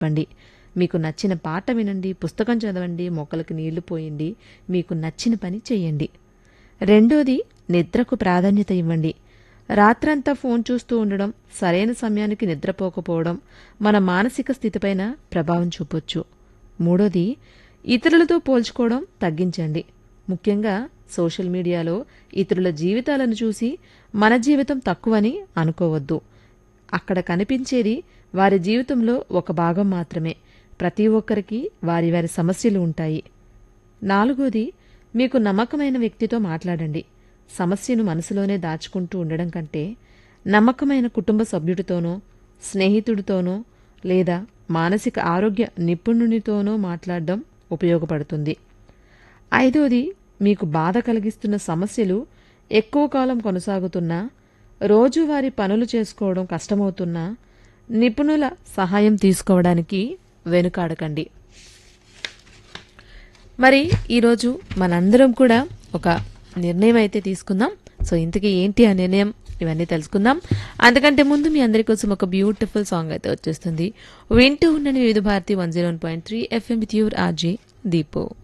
ఇవ్వండి మీకు నచ్చిన పాట వినండి పుస్తకం చదవండి మొక్కలకు నీళ్లు పోయండి మీకు నచ్చిన పని చేయండి రెండోది నిద్రకు ప్రాధాన్యత ఇవ్వండి రాత్రంతా ఫోన్ చూస్తూ ఉండడం సరైన సమయానికి నిద్రపోకపోవడం మన మానసిక స్థితిపైన ప్రభావం చూపొచ్చు మూడోది ఇతరులతో పోల్చుకోవడం తగ్గించండి ముఖ్యంగా సోషల్ మీడియాలో ఇతరుల జీవితాలను చూసి మన జీవితం తక్కువని అనుకోవద్దు అక్కడ కనిపించేది వారి జీవితంలో ఒక భాగం మాత్రమే ప్రతి ఒక్కరికి వారి వారి సమస్యలు ఉంటాయి నాలుగోది మీకు నమ్మకమైన వ్యక్తితో మాట్లాడండి సమస్యను మనసులోనే దాచుకుంటూ ఉండడం కంటే నమ్మకమైన కుటుంబ సభ్యుడితోనో స్నేహితుడితోనో లేదా మానసిక ఆరోగ్య నిపుణునితోనో మాట్లాడడం ఉపయోగపడుతుంది ఐదోది మీకు బాధ కలిగిస్తున్న సమస్యలు ఎక్కువ కాలం కొనసాగుతున్నా రోజువారీ పనులు చేసుకోవడం కష్టమవుతున్నా నిపుణుల సహాయం తీసుకోవడానికి వెనుకాడకండి మరి ఈరోజు మనందరం కూడా ఒక నిర్ణయం అయితే తీసుకుందాం సో ఇంతకీ ఏంటి ఆ నిర్ణయం ఇవన్నీ తెలుసుకుందాం అంతకంటే ముందు మీ అందరి కోసం ఒక బ్యూటిఫుల్ సాంగ్ అయితే వచ్చేస్తుంది వింటూ ఉండని Vividh Bharati one zero point three FM with your RJ దీపో